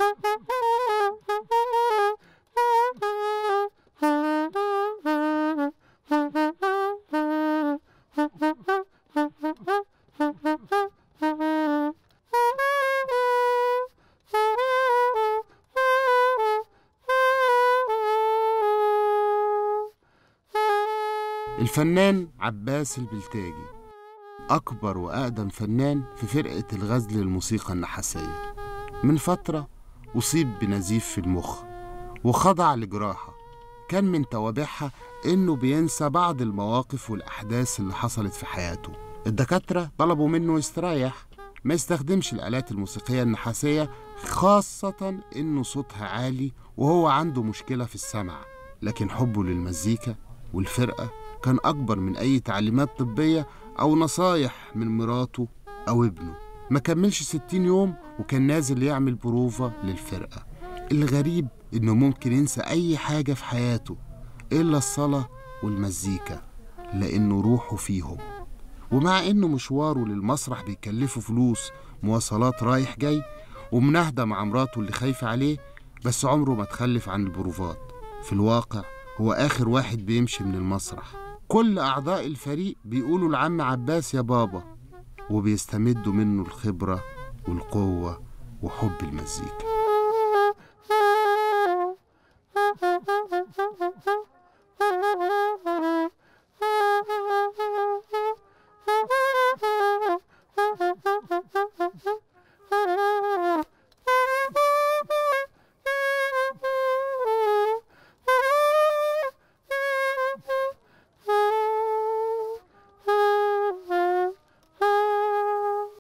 الفنان عباس البلتاجي أكبر وأقدم فنان في فرقة الغزل للموسيقى النحاسية من فترة أصيب بنزيف في المخ وخضع لجراحة كان من توابعها إنه بينسى بعض المواقف والأحداث اللي حصلت في حياته الدكاترة طلبوا منه يستريح ما يستخدمش الآلات الموسيقية النحاسية خاصة إنه صوتها عالي وهو عنده مشكلة في السمع لكن حبه للمزيكا والفرقة كان أكبر من أي تعليمات طبية أو نصايح من مراته أو ابنه ما كملش ستين يوم وكان نازل يعمل بروفة للفرقة الغريب إنه ممكن ينسى أي حاجة في حياته إلا الصلاة والمزيكا لأنه روحه فيهم ومع إنه مشواره للمسرح بيكلفه فلوس مواصلات رايح جاي ومناهدة مع مراته اللي خايفة عليه بس عمره ما تخلف عن البروفات في الواقع هو آخر واحد بيمشي من المسرح كل أعضاء الفريق بيقولوا لعم عباس يا بابا وبيستمدوا منه الخبرة والقوة وحب المزيكا